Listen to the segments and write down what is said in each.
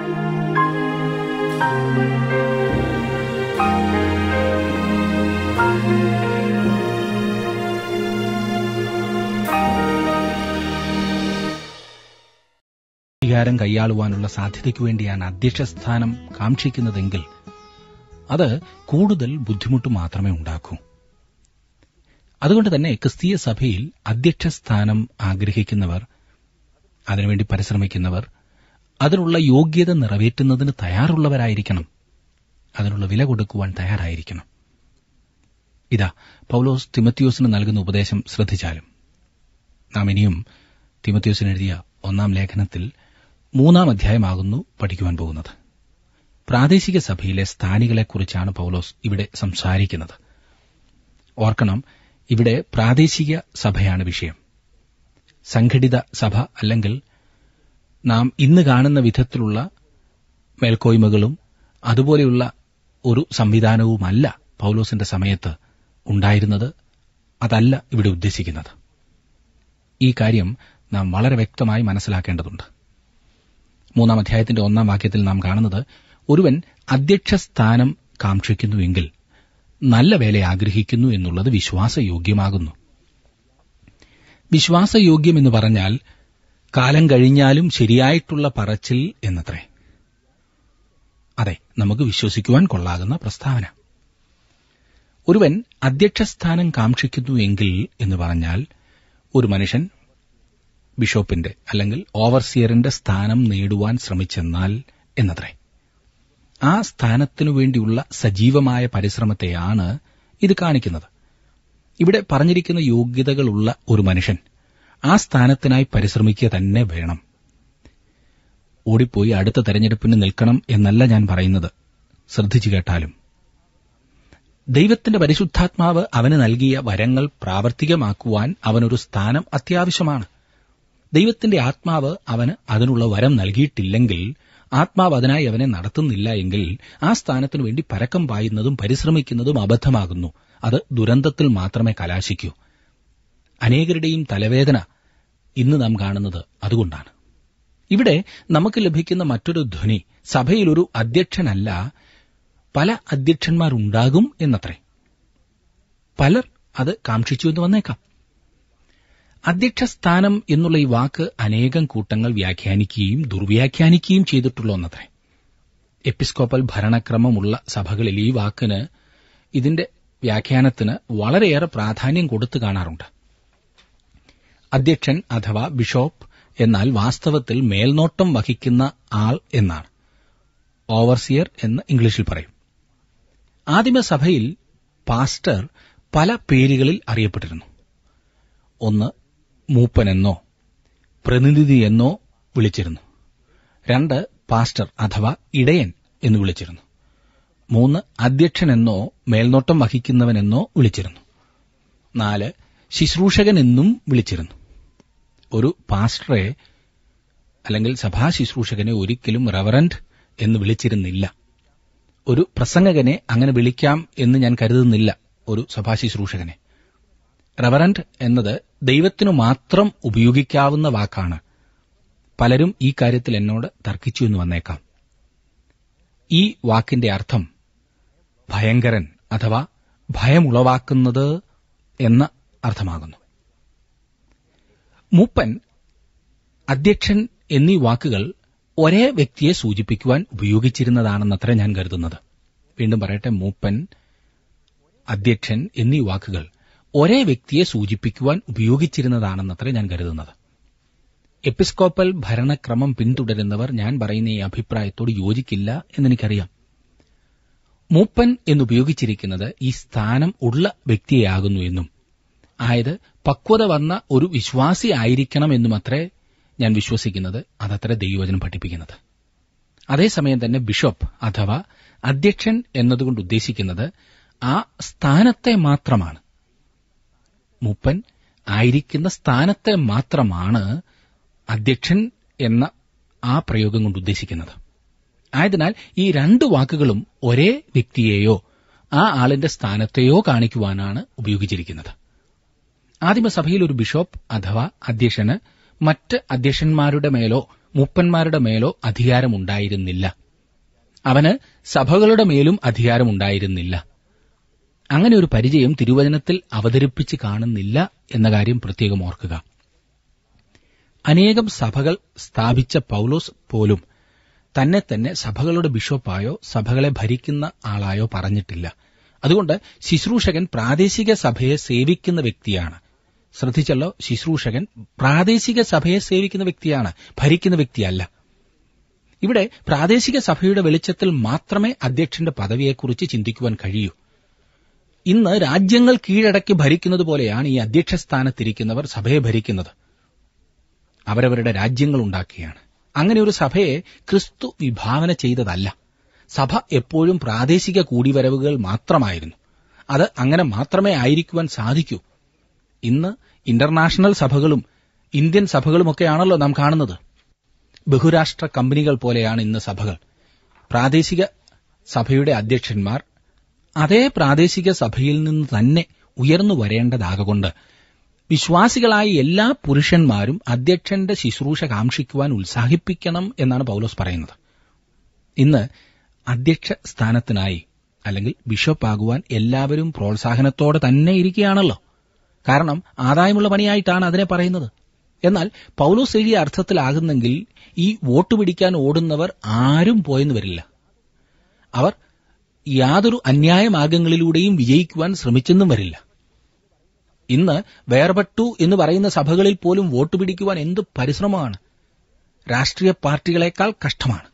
അധികാരം കൈയാളുവാനുള്ള സാധ്യതയ്ക്കു വേണ്ടിയാണ് അധ്യക്ഷ സ്ഥാനം കാക്ഷിക്കുന്നതെങ്കിൽ അത് കൂടുതൽ ബുദ്ധിമുട്ട് മാത്രമേ ഉണ്ടാക്കൂ അതുകൊണ്ട് തന്നെ ക്രിസ്തീയ സഭയിൽ അധ്യക്ഷ സ്ഥാനം ആഗ്രഹിക്കുന്നവർ അതിനുവേണ്ടി പരിശ്രമിക്കുന്നവർ അതിനുള്ള യോഗ്യത നിറവേറ്റുന്നതിന് തയ്യാറുള്ളവരായിരിക്കണം അതിനുള്ള വില കൊടുക്കുവാൻ തയ്യാറായിരിക്കണം ഇതാ പൌലോസ് തിമത്യോസിന് നൽകുന്ന ഉപദേശം ശ്രദ്ധിച്ചാലും നാം ഇനിയും തിമത്യോസിന് എഴുതിയ ഒന്നാം ലേഖനത്തിൽ മൂന്നാം അധ്യായമാകുന്നു പഠിക്കുവാൻ പോകുന്നത് പ്രാദേശിക സഭയിലെ സ്ഥാനികളെക്കുറിച്ചാണ് പൌലോസ് ഇവിടെ സംസാരിക്കുന്നത് ഓർക്കണം ഇവിടെ പ്രാദേശിക സഭയാണ് വിഷയം സംഘടിത സഭ അല്ലെങ്കിൽ നാം ഇന്ന് കാണുന്ന വിധത്തിലുള്ള മേൽക്കോയ്മകളും അതുപോലെയുള്ള ഒരു സംവിധാനവുമല്ല പൌലോസിന്റെ സമയത്ത് ഉണ്ടായിരുന്നത് അതല്ല ഇവിടെ ഉദ്ദേശിക്കുന്നത് ഈ കാര്യം നാം വളരെ വ്യക്തമായി മനസ്സിലാക്കേണ്ടതുണ്ട് മൂന്നാം അധ്യായത്തിന്റെ ഒന്നാം വാക്യത്തിൽ നാം കാണുന്നത് ഒരുവൻ അധ്യക്ഷ സ്ഥാനം കാക്ഷിക്കുന്നുവെങ്കിൽ നല്ല വേല ആഗ്രഹിക്കുന്നു എന്നുള്ളത് വിശ്വാസയോഗ്യമാകുന്നു വിശ്വാസയോഗ്യം എന്ന് പറഞ്ഞാൽ കാലം കഴിഞ്ഞാലും ശരിയായിട്ടുള്ള പറച്ചിൽ എന്നത്രേ അതെ നമുക്ക് വിശ്വസിക്കുവാൻ കൊള്ളാകുന്ന പ്രസ്താവന ഒരുവൻ അധ്യക്ഷസ്ഥാനം കാക്ഷിക്കുന്നു എങ്കിൽ എന്ന് പറഞ്ഞാൽ ഒരു മനുഷ്യൻ ബിഷപ്പിന്റെ അല്ലെങ്കിൽ ഓവർസിയറിന്റെ സ്ഥാനം നേടുവാൻ ശ്രമിച്ചെന്നാൽ എന്നത്രേ ആ സ്ഥാനത്തിനു വേണ്ടിയുള്ള സജീവമായ പരിശ്രമത്തെയാണ് ഇത് കാണിക്കുന്നത് ഇവിടെ പറഞ്ഞിരിക്കുന്ന യോഗ്യതകളുള്ള ഒരു മനുഷ്യൻ ആ സ്ഥാനത്തിനായി പരിശ്രമിക്കുക തന്നെ വേണം ഓടിപ്പോയി അടുത്ത തെരഞ്ഞെടുപ്പിന് നിൽക്കണം എന്നല്ല ഞാൻ പറയുന്നത് ശ്രദ്ധിച്ചു കേട്ടാലും ദൈവത്തിന്റെ പരിശുദ്ധാത്മാവ് അവന് നൽകിയ വരങ്ങൾ പ്രാവർത്തികമാക്കുവാൻ അവനൊരു സ്ഥാനം അത്യാവശ്യമാണ് ദൈവത്തിന്റെ ആത്മാവ് അവന് അതിനുള്ള വരം നൽകിയിട്ടില്ലെങ്കിൽ ആത്മാവ് അതിനായി അവനെ നടത്തുന്നില്ല എങ്കിൽ ആ സ്ഥാനത്തിനു വേണ്ടി പരക്കം പായുന്നതും പരിശ്രമിക്കുന്നതും അബദ്ധമാകുന്നു അത് ദുരന്തത്തിൽ മാത്രമേ കലാശിക്കൂ അനേകരുടെയും തലവേദന ഇന്ന് നാം കാണുന്നത് അതുകൊണ്ടാണ് ഇവിടെ നമുക്ക് ലഭിക്കുന്ന മറ്റൊരു ധ്വനി സഭയിൽ ഒരു അധ്യക്ഷനല്ല പല അധ്യക്ഷന്മാരുണ്ടാകും എന്നത്രേ പലർ അത് കാക്ഷിച്ചു എന്ന് വന്നേക്കാം അധ്യക്ഷസ്ഥാനം എന്നുള്ള ഈ വാക്ക് അനേകം കൂട്ടങ്ങൾ വ്യാഖ്യാനിക്കുകയും ദുർവ്യാഖ്യാനിക്കുകയും ചെയ്തിട്ടുള്ള ഒന്നത്രേ എപ്പിസ്കോപ്പൽ ഭരണക്രമമുള്ള സഭകളിൽ ഈ വാക്കിന് ഇതിന്റെ വ്യാഖ്യാനത്തിന് വളരെയേറെ പ്രാധാന്യം കൊടുത്തു കാണാറുണ്ട് അധ്യക്ഷൻ അഥവാ ബിഷോപ്പ് എന്നാൽ വാസ്തവത്തിൽ മേൽനോട്ടം വഹിക്കുന്ന ആൾ എന്നാണ് ഓവർസിയർ എന്ന് ഇംഗ്ലീഷിൽ പറയും ആദിമസഭയിൽ പാസ്റ്റർ പല പേരുകളിൽ അറിയപ്പെട്ടിരുന്നു ഒന്ന് മൂപ്പനെന്നോ പ്രതിനിധി എന്നോ വിളിച്ചിരുന്നു രണ്ട് പാസ്റ്റർ അഥവാ ഇടയൻ എന്ന് വിളിച്ചിരുന്നു മൂന്ന് അധ്യക്ഷനെന്നോ മേൽനോട്ടം വഹിക്കുന്നവനെന്നോ വിളിച്ചിരുന്നു നാല് ശുശ്രൂഷകൻ എന്നും വിളിച്ചിരുന്നു ഒരു പാസ്റ്ററെ അല്ലെങ്കിൽ സഭാ ശുശ്രൂഷകനെ ഒരിക്കലും റവറന്റ് എന്ന് വിളിച്ചിരുന്നില്ല ഒരു പ്രസംഗകനെ അങ്ങനെ വിളിക്കാം എന്ന് ഞാൻ കരുതുന്നില്ല ഒരു സഭാ ശുശ്രൂഷകനെ റവറന്റ് എന്നത് ദൈവത്തിനു മാത്രം ഉപയോഗിക്കാവുന്ന വാക്കാണ് പലരും ഈ കാര്യത്തിൽ എന്നോട് തർക്കിച്ചു എന്ന് വന്നേക്കാം ഈ വാക്കിന്റെ അർത്ഥം ഭയങ്കരൻ അഥവാ ഭയമുളവാക്കുന്നത് എന്ന അർത്ഥമാകുന്നു മൂപ്പൻ അധ്യക്ഷൻ എന്നീ വാക്കുകൾ ഒരേ വ്യക്തിയെ സൂചിപ്പിക്കുവാൻ ഉപയോഗിച്ചിരുന്നതാണെന്നത്ര ഞാൻ കരുതുന്നത് വീണ്ടും പറയട്ടെ മൂപ്പൻ അധ്യക്ഷൻ എന്നീ വാക്കുകൾ ഒരേ വ്യക്തിയെ സൂചിപ്പിക്കുവാൻ ഉപയോഗിച്ചിരുന്നതാണെന്നത്ര ഞാൻ കരുതുന്നത് എപ്പിസ്കോപ്പൽ ഭരണക്രമം പിന്തുടരുന്നവർ ഞാൻ പറയുന്ന ഈ അഭിപ്രായത്തോട് യോജിക്കില്ല എന്നെനിക്കറിയാം മൂപ്പൻ എന്നുപയോഗിച്ചിരിക്കുന്നത് ഈ സ്ഥാനം ഉള്ള വ്യക്തിയാകുന്നു എന്നും ആയത് പക്വത വന്ന ഒരു വിശ്വാസി ആയിരിക്കണം എന്നുമത്രേ ഞാൻ വിശ്വസിക്കുന്നത് അതത്ര ദൈവവചനം പഠിപ്പിക്കുന്നത് അതേസമയം തന്നെ ബിഷപ്പ് അഥവാ അധ്യക്ഷൻ എന്നതുകൊണ്ട് ഉദ്ദേശിക്കുന്നത് ആ സ്ഥാനത്തെ മാത്രമാണ് മൂപ്പൻ ആയിരിക്കുന്ന സ്ഥാനത്തെ മാത്രമാണ് അധ്യക്ഷൻ എന്ന ആ പ്രയോഗം കൊണ്ട് ഉദ്ദേശിക്കുന്നത് ആയതിനാൽ ഈ രണ്ട് വാക്കുകളും ഒരേ വ്യക്തിയെയോ ആ ആളിന്റെ സ്ഥാനത്തെയോ കാണിക്കുവാനാണ് ഉപയോഗിച്ചിരിക്കുന്നത് ആദിമസഭയിൽ ഒരു ബിഷപ്പ് അഥവാ അധ്യക്ഷന് മറ്റ് അധ്യക്ഷന്മാരുടെ മേലോ മൂപ്പന്മാരുടെ മേലോ അധികാരമുണ്ടായിരുന്നില്ല അവന് സഭകളുടെ മേലും അധികാരമുണ്ടായിരുന്നില്ല അങ്ങനെ ഒരു പരിചയം തിരുവചനത്തിൽ അവതരിപ്പിച്ച് കാണുന്നില്ല എന്ന കാര്യം പ്രത്യേകം ഓർക്കുക അനേകം സഭകൾ സ്ഥാപിച്ച പൌലോസ് പോലും തന്നെ തന്നെ സഭകളുടെ ബിഷപ്പായോ സഭകളെ ഭരിക്കുന്ന ആളായോ പറഞ്ഞിട്ടില്ല അതുകൊണ്ട് ശുശ്രൂഷകൻ പ്രാദേശിക സഭയെ സേവിക്കുന്ന വ്യക്തിയാണ് ശ്രദ്ധിച്ചല്ലോ ശുശ്രൂഷകൻ പ്രാദേശിക സഭയെ സേവിക്കുന്ന വ്യക്തിയാണ് ഭരിക്കുന്ന വ്യക്തിയല്ല ഇവിടെ പ്രാദേശിക സഭയുടെ വെളിച്ചത്തിൽ മാത്രമേ അധ്യക്ഷന്റെ പദവിയെക്കുറിച്ച് ചിന്തിക്കുവാൻ കഴിയൂ ഇന്ന് രാജ്യങ്ങൾ കീഴടക്കി ഭരിക്കുന്നത് പോലെയാണ് ഈ അധ്യക്ഷ സ്ഥാനത്തിരിക്കുന്നവർ സഭയെ ഭരിക്കുന്നത് അവരവരുടെ രാജ്യങ്ങൾ ഉണ്ടാക്കുകയാണ് അങ്ങനെ ഒരു സഭയെ ക്രിസ്തു വിഭാവന ചെയ്തതല്ല സഭ എപ്പോഴും പ്രാദേശിക കൂടിവരവുകൾ മാത്രമായിരുന്നു അത് അങ്ങനെ മാത്രമേ ആയിരിക്കുവാൻ സാധിക്കൂ ഇന്ന് ഇന്റർനാഷണൽ സഭകളും ഇന്ത്യൻ സഭകളുമൊക്കെയാണല്ലോ നാം കാണുന്നത് ബഹുരാഷ്ട്ര കമ്പനികൾ പോലെയാണ് ഇന്ന് സഭകൾ പ്രാദേശിക സഭയുടെ അധ്യക്ഷന്മാർ അതേ പ്രാദേശിക സഭയിൽ നിന്ന് തന്നെ ഉയർന്നു വരേണ്ടതാകൊണ്ട് വിശ്വാസികളായ എല്ലാ പുരുഷന്മാരും അധ്യക്ഷന്റെ ശുശ്രൂഷ കാക്ഷിക്കുവാൻ ഉത്സാഹിപ്പിക്കണം എന്നാണ് പൌലോസ് പറയുന്നത് ഇന്ന് അധ്യക്ഷ സ്ഥാനത്തിനായി അല്ലെങ്കിൽ ബിഷപ്പാകുവാൻ എല്ലാവരും പ്രോത്സാഹനത്തോടെ തന്നെ ഇരിക്കുകയാണല്ലോ കാരണം ആദായമുള്ള പണിയായിട്ടാണ് അതിനെ പറയുന്നത് എന്നാൽ പൌലോസ് എഴുതിയ അർത്ഥത്തിലാകുന്നെങ്കിൽ ഈ വോട്ട് പിടിക്കാൻ ഓടുന്നവർ ആരും പോയെന്ന് വരില്ല അവർ യാതൊരു അന്യായ മാർഗങ്ങളിലൂടെയും വിജയിക്കുവാൻ ശ്രമിച്ചെന്നും വരില്ല ഇന്ന് വേർപെട്ടു എന്ന് പറയുന്ന സഭകളിൽ പോലും വോട്ട് പിടിക്കുവാൻ എന്ത് പരിശ്രമമാണ് രാഷ്ട്രീയ പാർട്ടികളെക്കാൾ കഷ്ടമാണ്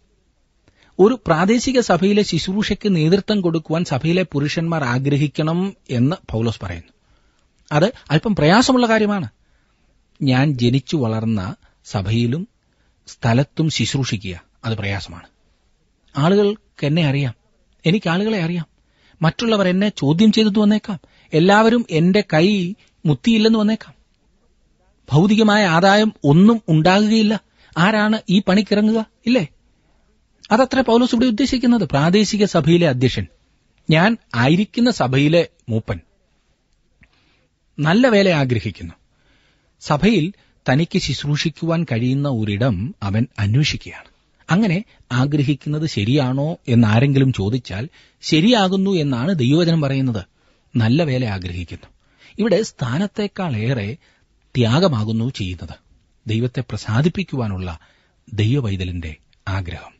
ഒരു പ്രാദേശിക സഭയിലെ ശുശ്രൂഷയ്ക്ക് നേതൃത്വം കൊടുക്കുവാൻ സഭയിലെ പുരുഷന്മാർ ആഗ്രഹിക്കണം എന്ന് പൌലോസ് പറയുന്നു അത് അല്പം പ്രയാസമുള്ള കാര്യമാണ് ഞാൻ ജനിച്ചു വളർന്ന സഭയിലും സ്ഥലത്തും ശുശ്രൂഷിക്കുക അത് പ്രയാസമാണ് ആളുകൾക്ക് എന്നെ അറിയാം എനിക്ക് ആളുകളെ അറിയാം മറ്റുള്ളവർ എന്നെ ചോദ്യം ചെയ്തെന്ന് വന്നേക്കാം എല്ലാവരും എന്റെ കൈ മുത്തിയില്ലെന്ന് വന്നേക്കാം ഭൗതികമായ ആദായം ഒന്നും ഉണ്ടാകുകയില്ല ആരാണ് ഈ പണിക്കിറങ്ങുക ഇല്ലേ അതത്ര പൗലോസ് ഇവിടെ ഉദ്ദേശിക്കുന്നത് പ്രാദേശിക സഭയിലെ അധ്യക്ഷൻ ഞാൻ ആയിരിക്കുന്ന സഭയിലെ മൂപ്പൻ നല്ല വേല ആഗ്രഹിക്കുന്നു സഭയിൽ തനിക്ക് ശുശ്രൂഷിക്കുവാൻ കഴിയുന്ന ഒരിടം അവൻ അന്വേഷിക്കുകയാണ് അങ്ങനെ ആഗ്രഹിക്കുന്നത് ശരിയാണോ എന്നാരെങ്കിലും ചോദിച്ചാൽ ശരിയാകുന്നു എന്നാണ് ദൈവവചനം പറയുന്നത് നല്ല വേല ആഗ്രഹിക്കുന്നു ഇവിടെ സ്ഥാനത്തേക്കാളേറെ ത്യാഗമാകുന്നു ചെയ്യുന്നത് ദൈവത്തെ പ്രസാദിപ്പിക്കുവാനുള്ള ദൈവവൈതലിന്റെ ആഗ്രഹം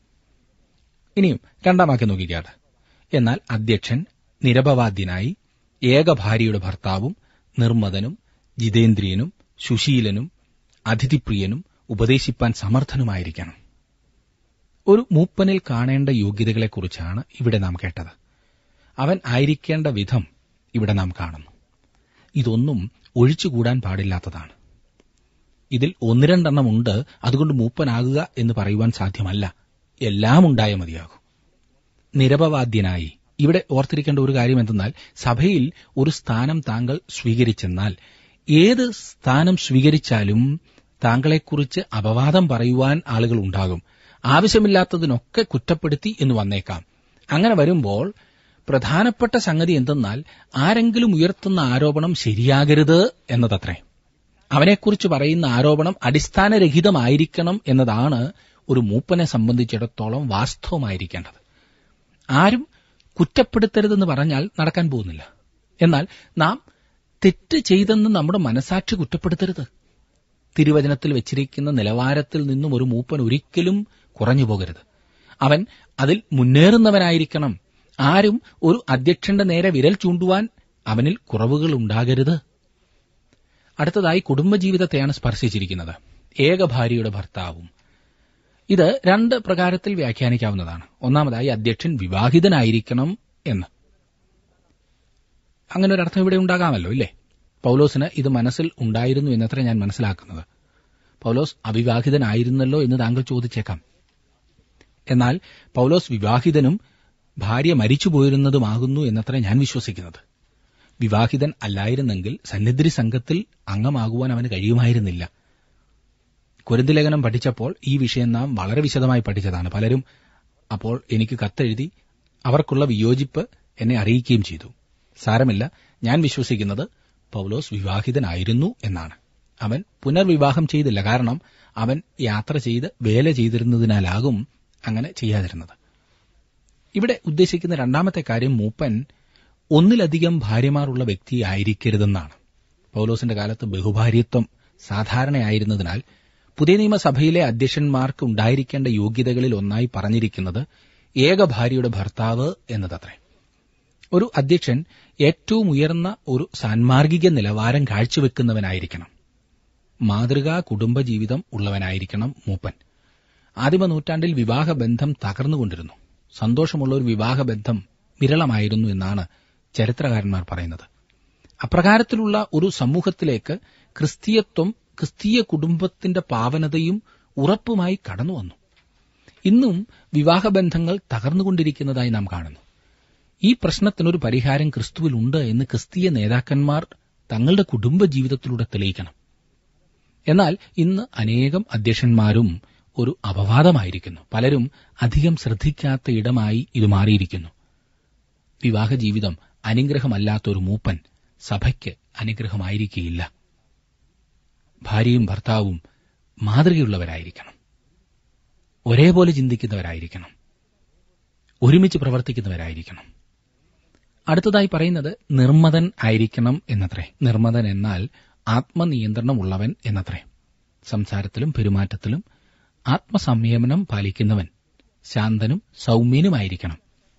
ഇനിയും രണ്ടാം വാക്യം നോക്കിക്കാട്ട് എന്നാൽ അധ്യക്ഷൻ നിരപവാദ്യനായി ഏകഭാര്യയുടെ ഭർത്താവും നിർമ്മതനും ജിതേന്ദ്രിയനും സുശീലനും അതിഥിപ്രിയനും ഉപദേശിപ്പാൻ സമർത്ഥനുമായിരിക്കണം ഒരു മൂപ്പനിൽ കാണേണ്ട യോഗ്യതകളെക്കുറിച്ചാണ് ഇവിടെ നാം കേട്ടത് അവൻ ആയിരിക്കേണ്ട വിധം ഇവിടെ നാം കാണുന്നു ഇതൊന്നും ഒഴിച്ചുകൂടാൻ പാടില്ലാത്തതാണ് ഇതിൽ ഒന്ന് രണ്ടെണ്ണം ഉണ്ട് അതുകൊണ്ട് മൂപ്പനാകുക എന്ന് പറയുവാൻ സാധ്യമല്ല എല്ലാം ഉണ്ടായ മതിയാകും നിരപവാദ്യനായി ഇവിടെ ഓർത്തിരിക്കേണ്ട ഒരു കാര്യം എന്തെന്നാൽ സഭയിൽ ഒരു സ്ഥാനം താങ്കൾ സ്വീകരിച്ചെന്നാൽ ഏത് സ്ഥാനം സ്വീകരിച്ചാലും താങ്കളെക്കുറിച്ച് അപവാദം പറയുവാൻ ആളുകൾ ഉണ്ടാകും ആവശ്യമില്ലാത്തതിനൊക്കെ കുറ്റപ്പെടുത്തി എന്ന് വന്നേക്കാം അങ്ങനെ വരുമ്പോൾ പ്രധാനപ്പെട്ട സംഗതി എന്തെന്നാൽ ആരെങ്കിലും ഉയർത്തുന്ന ആരോപണം ശരിയാകരുത് എന്നതത്രേ അവനെക്കുറിച്ച് പറയുന്ന ആരോപണം അടിസ്ഥാനരഹിതമായിരിക്കണം എന്നതാണ് ഒരു മൂപ്പനെ സംബന്ധിച്ചിടത്തോളം വാസ്തവമായിരിക്കേണ്ടത് ആരും കുറ്റപ്പെടുത്തരുതെന്ന് പറഞ്ഞാൽ നടക്കാൻ പോകുന്നില്ല എന്നാൽ നാം തെറ്റ് ചെയ്തെന്ന് നമ്മുടെ മനസാക്ഷി കുറ്റപ്പെടുത്തരുത് തിരുവചനത്തിൽ വെച്ചിരിക്കുന്ന നിലവാരത്തിൽ നിന്നും ഒരു മൂപ്പൻ ഒരിക്കലും കുറഞ്ഞു പോകരുത് അവൻ അതിൽ മുന്നേറുന്നവനായിരിക്കണം ആരും ഒരു അധ്യക്ഷന്റെ നേരെ വിരൽ ചൂണ്ടുവാൻ അവനിൽ കുറവുകൾ ഉണ്ടാകരുത് അടുത്തതായി കുടുംബജീവിതത്തെയാണ് സ്പർശിച്ചിരിക്കുന്നത് ഏകഭാര്യയുടെ ഭർത്താവും ഇത് രണ്ട് പ്രകാരത്തിൽ വ്യാഖ്യാനിക്കാവുന്നതാണ് ഒന്നാമതായി അധ്യക്ഷൻ വിവാഹിതനായിരിക്കണം എന്ന് അങ്ങനെ ഒരു അർത്ഥം ഇവിടെ ഉണ്ടാകാമല്ലോ ഇല്ലേ പൗലോസിന് ഇത് മനസ്സിൽ ഉണ്ടായിരുന്നു എന്നത്ര ഞാൻ മനസ്സിലാക്കുന്നത് പൗലോസ് അവിവാഹിതനായിരുന്നല്ലോ എന്ന് താങ്കൾ ചോദിച്ചേക്കാം എന്നാൽ പൗലോസ് വിവാഹിതനും ഭാര്യ മരിച്ചുപോയിരുന്നതുമാകുന്നു എന്നത്ര ഞാൻ വിശ്വസിക്കുന്നത് വിവാഹിതൻ അല്ലായിരുന്നെങ്കിൽ സന്നിധി സംഘത്തിൽ അംഗമാകുവാൻ അവന് കഴിയുമായിരുന്നില്ല കുരുന്ത് ലേഖനം പഠിച്ചപ്പോൾ ഈ വിഷയം നാം വളരെ വിശദമായി പഠിച്ചതാണ് പലരും അപ്പോൾ എനിക്ക് കത്തെഴുതി അവർക്കുള്ള വിയോജിപ്പ് എന്നെ അറിയിക്കുകയും ചെയ്തു സാരമില്ല ഞാൻ വിശ്വസിക്കുന്നത് പൗലോസ് വിവാഹിതനായിരുന്നു എന്നാണ് അവൻ പുനർവിവാഹം ചെയ്തില്ല കാരണം അവൻ യാത്ര ചെയ്ത് വേല ചെയ്തിരുന്നതിനാലാകും അങ്ങനെ ചെയ്യാതിരുന്നത് ഇവിടെ ഉദ്ദേശിക്കുന്ന രണ്ടാമത്തെ കാര്യം മൂപ്പൻ ഒന്നിലധികം ഭാര്യമാരുള്ള വ്യക്തി ആയിരിക്കരുതെന്നാണ് പൌലോസിന്റെ കാലത്ത് ബഹുഭാര്യത്വം സാധാരണയായിരുന്നതിനാൽ പുതിയ നിയമസഭയിലെ അധ്യക്ഷന്മാർക്ക് ഉണ്ടായിരിക്കേണ്ട യോഗ്യതകളിൽ ഒന്നായി പറഞ്ഞിരിക്കുന്നത് ഏക ഭാര്യയുടെ ഭർത്താവ് എന്നതത്രേ ഒരു അധ്യക്ഷൻ ഏറ്റവും ഉയർന്ന ഒരു സാൻമാർഗിക നിലവാരം കാഴ്ചവെക്കുന്നവനായിരിക്കണം മാതൃകാ കുടുംബജീവിതം ഉള്ളവനായിരിക്കണം മൂപ്പൻ ആദിമ നൂറ്റാണ്ടിൽ വിവാഹബന്ധം തകർന്നുകൊണ്ടിരുന്നു സന്തോഷമുള്ള ഒരു വിവാഹബന്ധം വിരളമായിരുന്നു എന്നാണ് ചരിത്രകാരന്മാർ പറയുന്നത് അപ്രകാരത്തിലുള്ള ഒരു സമൂഹത്തിലേക്ക് ക്രിസ്തീയത്വം ക്രിസ്തീയ കുടുംബത്തിന്റെ പാവനതയും ഉറപ്പുമായി കടന്നുവന്നു ഇന്നും വിവാഹബന്ധങ്ങൾ തകർന്നുകൊണ്ടിരിക്കുന്നതായി നാം കാണുന്നു ഈ പ്രശ്നത്തിനൊരു പരിഹാരം ക്രിസ്തുവിലുണ്ട് എന്ന് ക്രിസ്തീയ നേതാക്കന്മാർ തങ്ങളുടെ കുടുംബജീവിതത്തിലൂടെ തെളിയിക്കണം എന്നാൽ ഇന്ന് അനേകം അധ്യക്ഷന്മാരും ഒരു അപവാദമായിരിക്കുന്നു പലരും അധികം ശ്രദ്ധിക്കാത്ത ഇടമായി ഇത് മാറിയിരിക്കുന്നു വിവാഹ ജീവിതം അനുഗ്രഹമല്ലാത്തൊരു മൂപ്പൻ സഭയ്ക്ക് അനുഗ്രഹമായിരിക്കുകയില്ല ഭാര്യയും ഭർത്താവും മാതൃകയുള്ളവരായിരിക്കണം ഒരേപോലെ ചിന്തിക്കുന്നവരായിരിക്കണം ഒരുമിച്ച് പ്രവർത്തിക്കുന്നവരായിരിക്കണം അടുത്തതായി പറയുന്നത് നിർമ്മതൻ ആയിരിക്കണം എന്നത്രേ നിർമ്മതൻ എന്നാൽ ആത്മനിയന്ത്രണമുള്ളവൻ എന്നത്രേ സംസാരത്തിലും പെരുമാറ്റത്തിലും ആത്മസംയമനം പാലിക്കുന്നവൻ ശാന്തനും സൗമ്യനുമായിരിക്കണം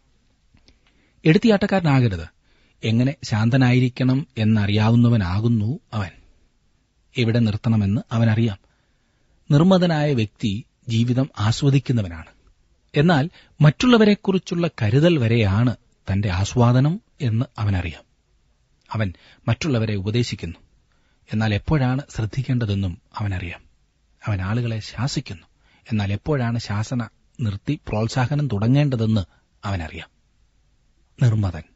എടുത്തിയാട്ടക്കാരനാകരുത് എങ്ങനെ ശാന്തനായിരിക്കണം എന്നറിയാവുന്നവനാകുന്നു അവൻ എവിടെ നിർത്തണമെന്ന് അവനറിയാം നിർമ്മതനായ വ്യക്തി ജീവിതം ആസ്വദിക്കുന്നവനാണ് എന്നാൽ മറ്റുള്ളവരെക്കുറിച്ചുള്ള കരുതൽ വരെയാണ് തന്റെ ആസ്വാദനം എന്ന് അവനറിയാം അവൻ മറ്റുള്ളവരെ ഉപദേശിക്കുന്നു എന്നാൽ എപ്പോഴാണ് ശ്രദ്ധിക്കേണ്ടതെന്നും അവനറിയാം അവൻ ആളുകളെ ശാസിക്കുന്നു എന്നാൽ എപ്പോഴാണ് ശാസന നിർത്തി പ്രോത്സാഹനം തുടങ്ങേണ്ടതെന്ന് അവനറിയാം നിർമ്മതൻ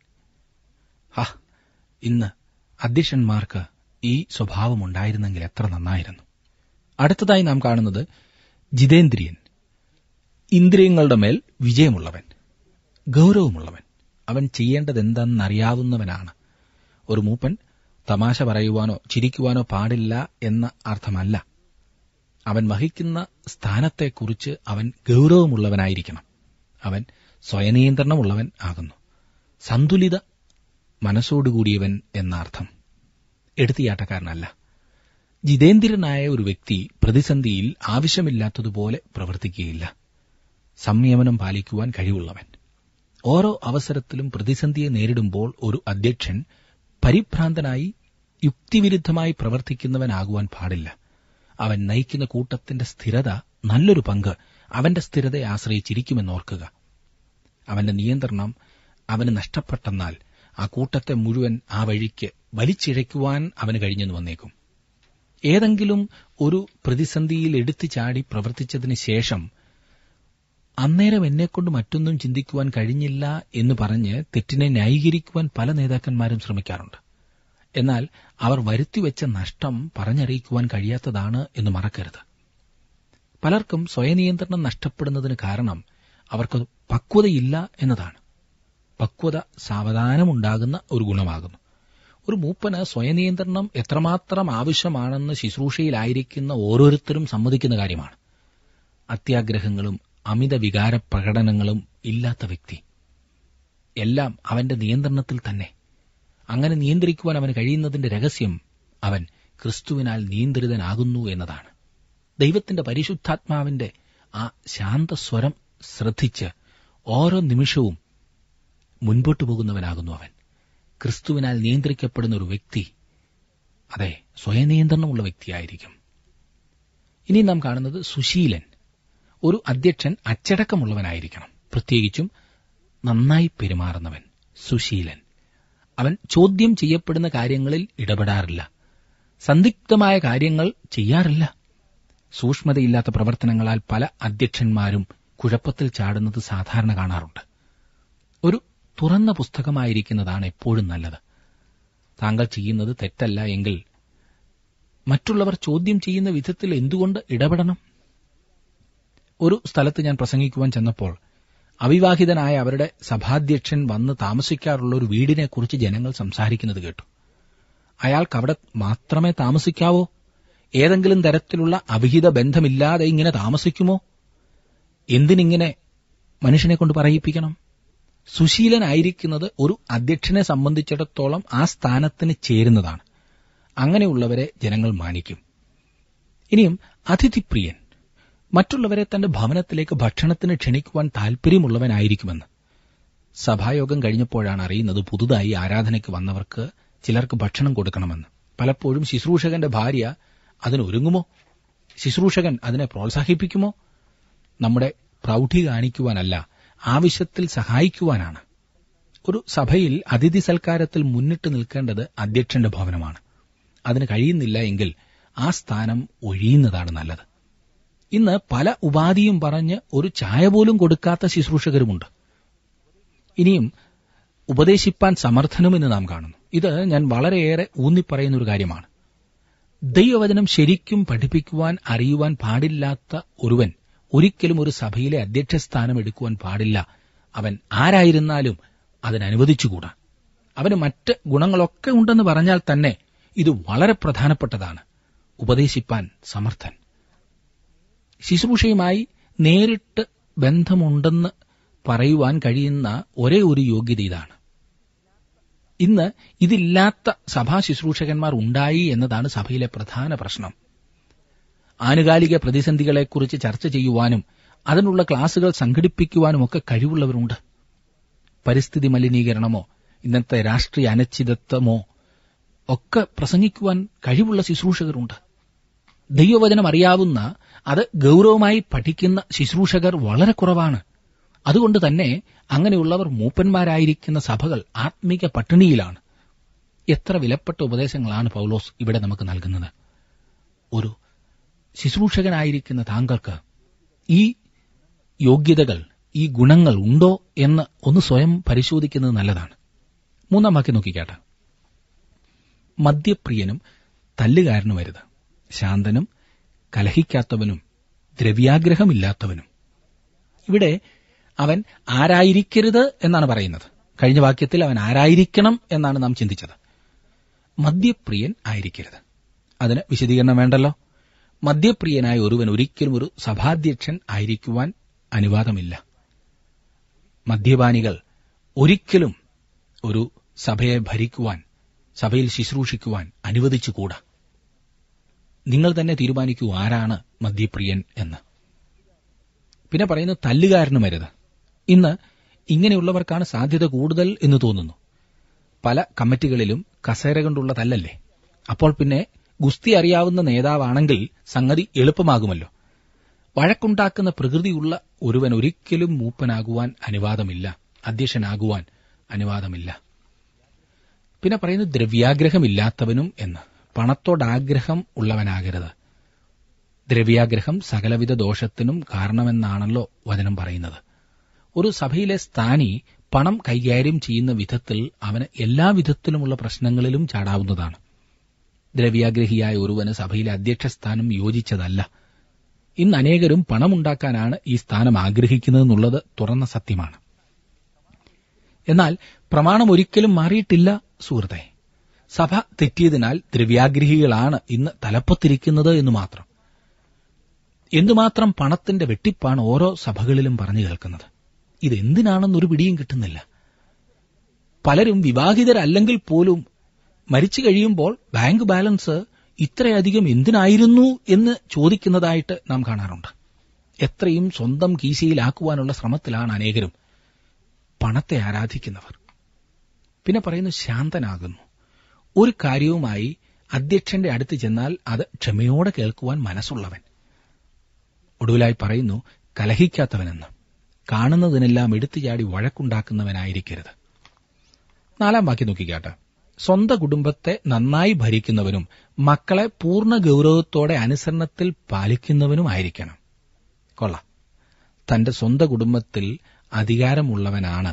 ഹാ ഇന്ന് അധ്യക്ഷന്മാർക്ക് ഈ സ്വഭാവമുണ്ടായിരുന്നെങ്കിൽ എത്ര നന്നായിരുന്നു അടുത്തതായി നാം കാണുന്നത് ജിതേന്ദ്രിയൻ ഇന്ദ്രിയങ്ങളുടെ മേൽ വിജയമുള്ളവൻ ഗൗരവമുള്ളവൻ അവൻ ചെയ്യേണ്ടതെന്തെന്നറിയാവുന്നവനാണ് ഒരു മൂപ്പൻ തമാശ പറയുവാനോ ചിരിക്കുവാനോ പാടില്ല എന്ന അർത്ഥമല്ല അവൻ വഹിക്കുന്ന സ്ഥാനത്തെക്കുറിച്ച് അവൻ ഗൗരവമുള്ളവനായിരിക്കണം അവൻ സ്വയനിയന്ത്രണമുള്ളവൻ ആകുന്നു സന്തുലിത മനസ്സോടുകൂടിയവൻ എന്ന അർത്ഥം എടുത്തിയാട്ടക്കാരനല്ല ജിതേന്ദ്രനായ ഒരു വ്യക്തി പ്രതിസന്ധിയിൽ ആവശ്യമില്ലാത്തതുപോലെ പ്രവർത്തിക്കുകയില്ല സംയമനം പാലിക്കുവാൻ കഴിവുള്ളവൻ ഓരോ അവസരത്തിലും പ്രതിസന്ധിയെ നേരിടുമ്പോൾ ഒരു അധ്യക്ഷൻ പരിഭ്രാന്തനായി യുക്തിവിരുദ്ധമായി പ്രവർത്തിക്കുന്നവനാകുവാൻ പാടില്ല അവൻ നയിക്കുന്ന കൂട്ടത്തിന്റെ സ്ഥിരത നല്ലൊരു പങ്ക് അവന്റെ സ്ഥിരതയെ ആശ്രയിച്ചിരിക്കുമെന്നോർക്കുക അവന്റെ നിയന്ത്രണം അവന് നഷ്ടപ്പെട്ടെന്നാൽ ആ കൂട്ടത്തെ മുഴുവൻ ആ വഴിക്ക് വലിച്ചിഴയ്ക്കുവാൻ അവന് കഴിഞ്ഞെന്ന് വന്നേക്കും ഏതെങ്കിലും ഒരു പ്രതിസന്ധിയിൽ എടുത്തു ചാടി പ്രവർത്തിച്ചതിന് ശേഷം അന്നേരം എന്നെക്കൊണ്ട് മറ്റൊന്നും ചിന്തിക്കുവാൻ കഴിഞ്ഞില്ല എന്ന് പറഞ്ഞ് തെറ്റിനെ ന്യായീകരിക്കുവാൻ പല നേതാക്കന്മാരും ശ്രമിക്കാറുണ്ട് എന്നാൽ അവർ വരുത്തിവെച്ച നഷ്ടം പറഞ്ഞറിയിക്കുവാൻ കഴിയാത്തതാണ് എന്ന് മറക്കരുത് പലർക്കും സ്വയനിയന്ത്രണം നഷ്ടപ്പെടുന്നതിന് കാരണം അവർക്ക് പക്വതയില്ല എന്നതാണ് പക്വത സാവധാനമുണ്ടാകുന്ന ഒരു ഗുണമാകുന്നു ഒരു മൂപ്പന് സ്വയനിയന്ത്രണം എത്രമാത്രം ആവശ്യമാണെന്ന് ശുശ്രൂഷയിലായിരിക്കുന്ന ഓരോരുത്തരും സമ്മതിക്കുന്ന കാര്യമാണ് അത്യാഗ്രഹങ്ങളും അമിത വികാര പ്രകടനങ്ങളും ഇല്ലാത്ത വ്യക്തി എല്ലാം അവന്റെ നിയന്ത്രണത്തിൽ തന്നെ അങ്ങനെ നിയന്ത്രിക്കുവാൻ അവന് കഴിയുന്നതിന്റെ രഹസ്യം അവൻ ക്രിസ്തുവിനാൽ നിയന്ത്രിതനാകുന്നു എന്നതാണ് ദൈവത്തിന്റെ പരിശുദ്ധാത്മാവിന്റെ ആ ശാന്തസ്വരം ശ്രദ്ധിച്ച് ഓരോ നിമിഷവും മുൻപോട്ടു പോകുന്നവനാകുന്നു അവൻ ക്രിസ്തുവിനാൽ നിയന്ത്രിക്കപ്പെടുന്ന ഒരു വ്യക്തി അതെ സ്വയനിയന്ത്രണമുള്ള വ്യക്തിയായിരിക്കും ഇനി നാം കാണുന്നത് സുശീലൻ ഒരു അധ്യക്ഷൻ അച്ചടക്കമുള്ളവനായിരിക്കണം പ്രത്യേകിച്ചും നന്നായി പെരുമാറുന്നവൻ സുശീലൻ അവൻ ചോദ്യം ചെയ്യപ്പെടുന്ന കാര്യങ്ങളിൽ ഇടപെടാറില്ല സന്ദിഗ്ധമായ കാര്യങ്ങൾ ചെയ്യാറില്ല സൂക്ഷ്മതയില്ലാത്ത പ്രവർത്തനങ്ങളാൽ പല അധ്യക്ഷന്മാരും കുഴപ്പത്തിൽ ചാടുന്നത് സാധാരണ കാണാറുണ്ട് ഒരു തുറന്ന പുസ്തകമായിരിക്കുന്നതാണ് എപ്പോഴും നല്ലത് താങ്കൾ ചെയ്യുന്നത് തെറ്റല്ല എങ്കിൽ മറ്റുള്ളവർ ചോദ്യം ചെയ്യുന്ന വിധത്തിൽ എന്തുകൊണ്ട് ഇടപെടണം ഒരു സ്ഥലത്ത് ഞാൻ പ്രസംഗിക്കുവാൻ ചെന്നപ്പോൾ അവിവാഹിതനായ അവരുടെ സഭാധ്യക്ഷൻ വന്ന് താമസിക്കാറുള്ള ഒരു വീടിനെക്കുറിച്ച് ജനങ്ങൾ സംസാരിക്കുന്നത് കേട്ടു അയാൾക്ക് അവിടെ മാത്രമേ താമസിക്കാവോ ഏതെങ്കിലും തരത്തിലുള്ള അവിഹിത ബന്ധമില്ലാതെ ഇങ്ങനെ താമസിക്കുമോ എന്തിനിങ്ങനെ മനുഷ്യനെ കൊണ്ട് പറയിപ്പിക്കണം സുശീലനായിരിക്കുന്നത് ഒരു അധ്യക്ഷനെ സംബന്ധിച്ചിടത്തോളം ആ സ്ഥാനത്തിന് ചേരുന്നതാണ് അങ്ങനെയുള്ളവരെ ജനങ്ങൾ മാനിക്കും ഇനിയും അതിഥിപ്രിയൻ മറ്റുള്ളവരെ തന്റെ ഭവനത്തിലേക്ക് ഭക്ഷണത്തിന് ക്ഷണിക്കുവാൻ താൽപര്യമുള്ളവനായിരിക്കുമെന്ന് സഭായോഗം കഴിഞ്ഞപ്പോഴാണ് അറിയുന്നത് പുതുതായി ആരാധനയ്ക്ക് വന്നവർക്ക് ചിലർക്ക് ഭക്ഷണം കൊടുക്കണമെന്ന് പലപ്പോഴും ശുശ്രൂഷകന്റെ ഭാര്യ അതിനൊരുങ്ങുമോ ശുശ്രൂഷകൻ അതിനെ പ്രോത്സാഹിപ്പിക്കുമോ നമ്മുടെ പ്രൗഢി കാണിക്കുവാനല്ല ആവശ്യത്തിൽ സഹായിക്കുവാനാണ് ഒരു സഭയിൽ അതിഥി സൽക്കാരത്തിൽ മുന്നിട്ട് നിൽക്കേണ്ടത് അധ്യക്ഷന്റെ ഭവനമാണ് അതിന് കഴിയുന്നില്ല എങ്കിൽ ആ സ്ഥാനം ഒഴിയുന്നതാണ് നല്ലത് ഇന്ന് പല ഉപാധിയും പറഞ്ഞ് ഒരു ചായ പോലും കൊടുക്കാത്ത ശുശ്രൂഷകരുമുണ്ട് ഇനിയും ഉപദേശിപ്പാൻ സമർത്ഥനുമെന്ന് നാം കാണുന്നു ഇത് ഞാൻ വളരെയേറെ ഊന്നിപ്പറയുന്ന ഒരു കാര്യമാണ് ദൈവവചനം ശരിക്കും പഠിപ്പിക്കുവാൻ അറിയുവാൻ പാടില്ലാത്ത ഒരുവൻ ഒരിക്കലും ഒരു സഭയിലെ അധ്യക്ഷസ്ഥാനം എടുക്കുവാൻ പാടില്ല അവൻ ആരായിരുന്നാലും അതിനനുവദിച്ചുകൂടാ അവന് മറ്റ് ഗുണങ്ങളൊക്കെ ഉണ്ടെന്ന് പറഞ്ഞാൽ തന്നെ ഇത് വളരെ പ്രധാനപ്പെട്ടതാണ് ഉപദേശിപ്പാൻ സമർത്ഥൻ ശുശ്രൂഷയുമായി നേരിട്ട് ബന്ധമുണ്ടെന്ന് പറയുവാൻ കഴിയുന്ന ഒരേ ഒരു യോഗ്യത ഇതാണ് ഇന്ന് ഇതില്ലാത്ത സഭാ ശുശ്രൂഷകന്മാർ ഉണ്ടായി എന്നതാണ് സഭയിലെ പ്രധാന പ്രശ്നം ആനുകാലിക പ്രതിസന്ധികളെക്കുറിച്ച് ചർച്ച ചെയ്യുവാനും അതിനുള്ള ക്ലാസുകൾ സംഘടിപ്പിക്കുവാനും ഒക്കെ കഴിവുള്ളവരുണ്ട് പരിസ്ഥിതി മലിനീകരണമോ ഇന്നത്തെ രാഷ്ട്രീയ അനിശ്ചിതത്വമോ ഒക്കെ പ്രസംഗിക്കുവാൻ കഴിവുള്ള ശുശ്രൂഷകരുണ്ട് ദൈവവചനം അറിയാവുന്ന അത് ഗൌരവമായി പഠിക്കുന്ന ശുശ്രൂഷകർ വളരെ കുറവാണ് അതുകൊണ്ട് തന്നെ അങ്ങനെയുള്ളവർ മൂപ്പന്മാരായിരിക്കുന്ന സഭകൾ ആത്മീക പട്ടിണിയിലാണ് എത്ര വിലപ്പെട്ട ഉപദേശങ്ങളാണ് പൗലോസ് ഇവിടെ നമുക്ക് നൽകുന്നത് ഒരു ശുശ്രൂഷകനായിരിക്കുന്ന താങ്കൾക്ക് ഈ യോഗ്യതകൾ ഈ ഗുണങ്ങൾ ഉണ്ടോ എന്ന് ഒന്ന് സ്വയം പരിശോധിക്കുന്നത് നല്ലതാണ് മൂന്നാം വാക്യം നോക്കിക്കാട്ടെ മദ്യപ്രിയനും തല്ലുകാരനുമരുത് ശാന്തനും കലഹിക്കാത്തവനും ദ്രവ്യാഗ്രഹമില്ലാത്തവനും ഇവിടെ അവൻ ആരായിരിക്കരുത് എന്നാണ് പറയുന്നത് കഴിഞ്ഞ വാക്യത്തിൽ അവൻ ആരായിരിക്കണം എന്നാണ് നാം ചിന്തിച്ചത് മദ്യപ്രിയൻ ആയിരിക്കരുത് അതിന് വിശദീകരണം വേണ്ടല്ലോ മദ്യപ്രിയനായ ഒരുവൻ ഒരിക്കലും ഒരു സഭാധ്യക്ഷൻ ആയിരിക്കുവാൻ അനുവാദമില്ല മദ്യപാനികൾ ഒരിക്കലും ഒരു സഭയെ ഭരിക്കുവാൻ സഭയിൽ ശുശ്രൂഷിക്കുവാൻ അനുവദിച്ചുകൂടാ നിങ്ങൾ തന്നെ തീരുമാനിക്കൂ ആരാണ് മദ്യപ്രിയൻ എന്ന് പിന്നെ പറയുന്നു തല്ലുകാരനും അരുത് ഇന്ന് ഇങ്ങനെയുള്ളവർക്കാണ് സാധ്യത കൂടുതൽ എന്ന് തോന്നുന്നു പല കമ്മിറ്റികളിലും കസേര കൊണ്ടുള്ള തല്ലല്ലേ അപ്പോൾ പിന്നെ ഗുസ്തി അറിയാവുന്ന നേതാവാണെങ്കിൽ സംഗതി എളുപ്പമാകുമല്ലോ വഴക്കുണ്ടാക്കുന്ന പ്രകൃതിയുള്ള ഒരുവൻ ഒരിക്കലും മൂപ്പനാകുവാൻ അനുവാദമില്ല അധ്യക്ഷനാകുവാൻ അനുവാദമില്ല പിന്നെ പറയുന്നത് ദ്രവ്യാഗ്രഹമില്ലാത്തവനും എന്ന് പണത്തോടാഗ്രഹം ഉള്ളവനാകരുത് ദ്രവ്യാഗ്രഹം സകലവിധ ദോഷത്തിനും കാരണമെന്നാണല്ലോ വചനം പറയുന്നത് ഒരു സഭയിലെ സ്ഥാനി പണം കൈകാര്യം ചെയ്യുന്ന വിധത്തിൽ അവന് എല്ലാ വിധത്തിലുമുള്ള പ്രശ്നങ്ങളിലും ചാടാവുന്നതാണ് ദ്രവ്യാഗ്രഹിയായ ഒരുവന് സഭയിലെ അധ്യക്ഷസ്ഥാനം യോജിച്ചതല്ല ഇന്ന് അനേകരും പണമുണ്ടാക്കാനാണ് ഈ സ്ഥാനം ആഗ്രഹിക്കുന്നതെന്നുള്ളത് തുറന്ന സത്യമാണ് എന്നാൽ പ്രമാണം ഒരിക്കലും മാറിയിട്ടില്ല സുഹൃത്തെ സഭ തെറ്റിയതിനാൽ ദ്രവ്യാഗ്രഹികളാണ് ഇന്ന് തലപ്പത്തിരിക്കുന്നത് എന്ന് മാത്രം എന്തുമാത്രം പണത്തിന്റെ വെട്ടിപ്പാണ് ഓരോ സഭകളിലും പറഞ്ഞു കേൾക്കുന്നത് ഇതെന്തിനാണെന്നൊരു പിടിയും കിട്ടുന്നില്ല പലരും വിവാഹിതരല്ലെങ്കിൽ പോലും മരിച്ചു കഴിയുമ്പോൾ ബാങ്ക് ബാലൻസ് ഇത്രയധികം എന്തിനായിരുന്നു എന്ന് ചോദിക്കുന്നതായിട്ട് നാം കാണാറുണ്ട് എത്രയും സ്വന്തം കീശയിലാക്കുവാനുള്ള ശ്രമത്തിലാണ് അനേകരും പണത്തെ ആരാധിക്കുന്നവർ പിന്നെ പറയുന്നു ശാന്തനാകുന്നു ഒരു കാര്യവുമായി അധ്യക്ഷന്റെ അടുത്ത് ചെന്നാൽ അത് ക്ഷമയോടെ കേൾക്കുവാൻ മനസ്സുള്ളവൻ ഒടുവിലായി പറയുന്നു കലഹിക്കാത്തവനെന്ന് കാണുന്നതിനെല്ലാം എടുത്തുചാടി വഴക്കുണ്ടാക്കുന്നവനായിരിക്കരുത് നാലാം വാക്യം നോക്കിക്കാട്ടെ സ്വന്തം കുടുംബത്തെ നന്നായി ഭരിക്കുന്നവനും മക്കളെ പൂർണ്ണ ഗൌരവത്തോടെ അനുസരണത്തിൽ പാലിക്കുന്നവനുമായിരിക്കണം കൊള്ളാം തന്റെ സ്വന്തം കുടുംബത്തിൽ അധികാരമുള്ളവനാണ്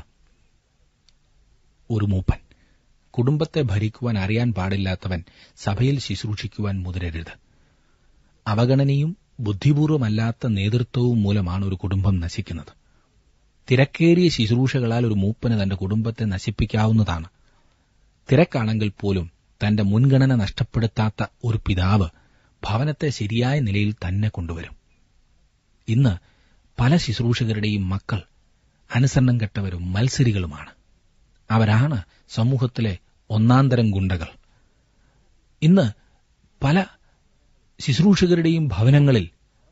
ഒരു മൂപ്പൻ കുടുംബത്തെ ഭരിക്കുവാൻ അറിയാൻ പാടില്ലാത്തവൻ സഭയിൽ ശുശ്രൂഷിക്കുവാൻ മുതിരരുത് അവഗണനയും ബുദ്ധിപൂർവമല്ലാത്ത നേതൃത്വവും മൂലമാണ് ഒരു കുടുംബം നശിക്കുന്നത് തിരക്കേറിയ ശുശ്രൂഷകളാൽ ഒരു മൂപ്പന് തന്റെ കുടുംബത്തെ നശിപ്പിക്കാവുന്നതാണ് തിരക്കാണെങ്കിൽ പോലും തന്റെ മുൻഗണന നഷ്ടപ്പെടുത്താത്ത ഒരു പിതാവ് ഭവനത്തെ ശരിയായ നിലയിൽ തന്നെ കൊണ്ടുവരും ഇന്ന് പല ശുശ്രൂഷകരുടെയും മക്കൾ അനുസരണം കെട്ടവരും മത്സരികളുമാണ് അവരാണ് സമൂഹത്തിലെ ഒന്നാന്തരം ഗുണ്ടകൾ ഇന്ന് പല ശുശ്രൂഷകരുടെയും ഭവനങ്ങളിൽ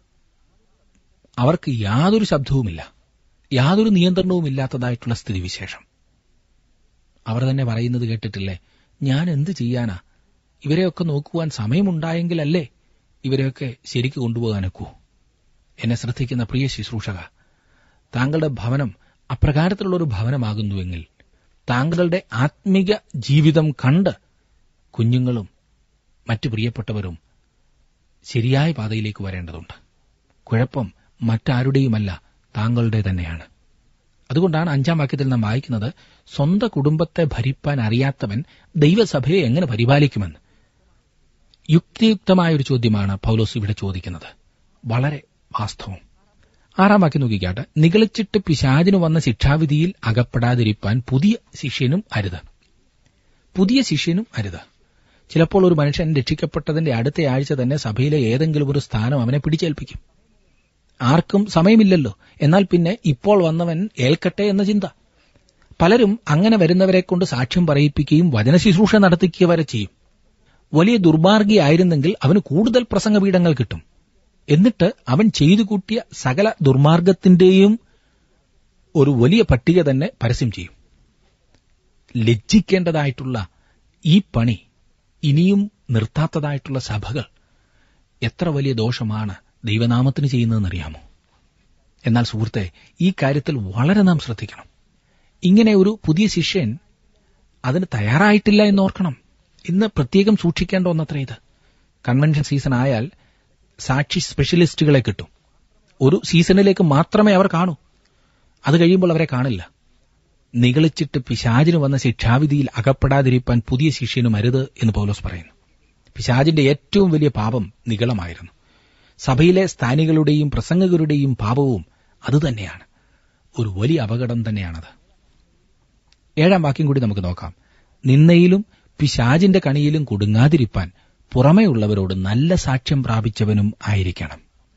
അവർക്ക് യാതൊരു ശബ്ദവുമില്ല യാതൊരു നിയന്ത്രണവും ഇല്ലാത്തതായിട്ടുള്ള സ്ഥിതിവിശേഷം അവർ തന്നെ പറയുന്നത് കേട്ടിട്ടില്ലേ ഞാൻ എന്ത് ചെയ്യാനാ ഇവരെയൊക്കെ നോക്കുവാൻ സമയമുണ്ടായെങ്കിലല്ലേ ഇവരെയൊക്കെ ശരിക്ക് കൊണ്ടുപോകാനൊക്കൂ എന്നെ ശ്രദ്ധിക്കുന്ന പ്രിയ ശുശ്രൂഷക താങ്കളുടെ ഭവനം അപ്രകാരത്തിലുള്ള ഒരു ഭവനമാകുന്നുവെങ്കിൽ താങ്കളുടെ ആത്മിക ജീവിതം കണ്ട് കുഞ്ഞുങ്ങളും മറ്റു പ്രിയപ്പെട്ടവരും ശരിയായ പാതയിലേക്ക് വരേണ്ടതുണ്ട് കുഴപ്പം മറ്റാരുടെയുമല്ല താങ്കളുടെ തന്നെയാണ് അതുകൊണ്ടാണ് അഞ്ചാം വാക്യത്തിൽ നാം വായിക്കുന്നത് സ്വന്തം കുടുംബത്തെ ഭരിപ്പാൻ അറിയാത്തവൻ ദൈവസഭയെ എങ്ങനെ പരിപാലിക്കുമെന്ന് യുക്തിയുക്തമായ ഒരു ചോദ്യമാണ് പൗലോസ് ഇവിടെ ചോദിക്കുന്നത് വളരെ വാസ്തവം ആറാം വാക്യം നോക്കിക്കാട്ടെ നിഗളിച്ചിട്ട് പിശാചിന് വന്ന ശിക്ഷാവിധിയിൽ അകപ്പെടാതിരിപ്പാൻ പുതിയ ശിഷ്യനും അരുത് പുതിയ ശിഷ്യനും അരുത് ചിലപ്പോൾ ഒരു മനുഷ്യൻ രക്ഷിക്കപ്പെട്ടതിന്റെ അടുത്ത ആഴ്ച തന്നെ സഭയിലെ ഏതെങ്കിലും ഒരു സ്ഥാനം അവനെ പിടിച്ചേൽപ്പിക്കും ആർക്കും സമയമില്ലല്ലോ എന്നാൽ പിന്നെ ഇപ്പോൾ വന്നവൻ ഏൽക്കട്ടെ എന്ന ചിന്ത പലരും അങ്ങനെ വരുന്നവരെ കൊണ്ട് സാക്ഷ്യം പറയിപ്പിക്കുകയും വചനശുശ്രൂഷ നടത്തിക്കുക വരെ ചെയ്യും വലിയ ദുർമാർഗിയായിരുന്നെങ്കിൽ അവന് കൂടുതൽ പ്രസംഗപീഠങ്ങൾ കിട്ടും എന്നിട്ട് അവൻ ചെയ്തു കൂട്ടിയ സകല ദുർമാർഗത്തിന്റെയും ഒരു വലിയ പട്ടിക തന്നെ പരസ്യം ചെയ്യും ലജ്ജിക്കേണ്ടതായിട്ടുള്ള ഈ പണി ഇനിയും നിർത്താത്തതായിട്ടുള്ള സഭകൾ എത്ര വലിയ ദോഷമാണ് ദൈവനാമത്തിന് ചെയ്യുന്നതെന്നറിയാമോ എന്നാൽ സുഹൃത്തെ ഈ കാര്യത്തിൽ വളരെ നാം ശ്രദ്ധിക്കണം ഇങ്ങനെ ഒരു പുതിയ ശിഷ്യൻ അതിന് തയ്യാറായിട്ടില്ല എന്നോർക്കണം ഇന്ന് പ്രത്യേകം സൂക്ഷിക്കേണ്ട ഒന്നത്ര ഇത് കൺവെൻഷൻ സീസൺ ആയാൽ സാക്ഷി സ്പെഷ്യലിസ്റ്റുകളെ കിട്ടും ഒരു സീസണിലേക്ക് മാത്രമേ അവർ കാണൂ അത് കഴിയുമ്പോൾ അവരെ കാണില്ല നിഗളിച്ചിട്ട് പിശാചിന് വന്ന ശിക്ഷാവിധിയിൽ അകപ്പെടാതിരിക്കാൻ പുതിയ ശിഷ്യനും അരുത് എന്ന് പൗലോസ് പറയുന്നു പിശാചിന്റെ ഏറ്റവും വലിയ പാപം നിഗളമായിരുന്നു സഭയിലെ സ്ഥാനികളുടെയും പ്രസംഗകരുടെയും പാപവും അതുതന്നെയാണ് ഒരു വലിയ അപകടം തന്നെയാണത് ഏഴാം വാക്യം കൂടി നമുക്ക് നോക്കാം നിന്നയിലും പിശാചിന്റെ കണിയിലും കുടുങ്ങാതിരിപ്പാൻ പുറമെയുള്ളവരോട് നല്ല സാക്ഷ്യം പ്രാപിച്ചവനും ആയിരിക്കണം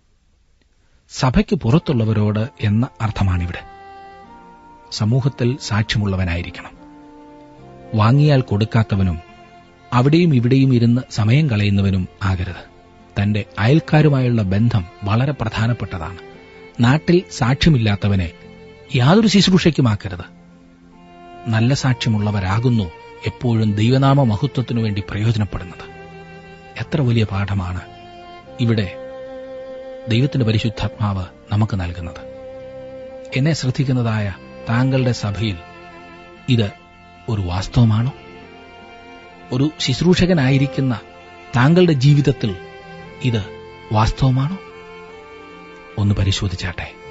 സഭയ്ക്ക് പുറത്തുള്ളവരോട് എന്ന അർത്ഥമാണിവിടെ സമൂഹത്തിൽ സാക്ഷ്യമുള്ളവനായിരിക്കണം വാങ്ങിയാൽ കൊടുക്കാത്തവനും അവിടെയും ഇവിടെയും ഇരുന്ന് സമയം കളയുന്നവനും ആകരുത് തന്റെ അയൽക്കാരുമായുള്ള ബന്ധം വളരെ പ്രധാനപ്പെട്ടതാണ് നാട്ടിൽ സാക്ഷ്യമില്ലാത്തവനെ യാതൊരു ശുശ്രൂഷയ്ക്കുമാക്കരുത് നല്ല സാക്ഷ്യമുള്ളവരാകുന്നു എപ്പോഴും ദൈവനാമ മഹത്വത്തിനു വേണ്ടി പ്രയോജനപ്പെടുന്നത് എത്ര വലിയ പാഠമാണ് ഇവിടെ ദൈവത്തിന്റെ പരിശുദ്ധാത്മാവ് നമുക്ക് നൽകുന്നത് എന്നെ ശ്രദ്ധിക്കുന്നതായ താങ്കളുടെ സഭയിൽ ഇത് ഒരു വാസ്തവമാണോ ഒരു ശുശ്രൂഷകനായിരിക്കുന്ന താങ്കളുടെ ജീവിതത്തിൽ ഇത് വാസ്തവമാണോ ഒന്ന് പരിശോധിച്ചാട്ടെ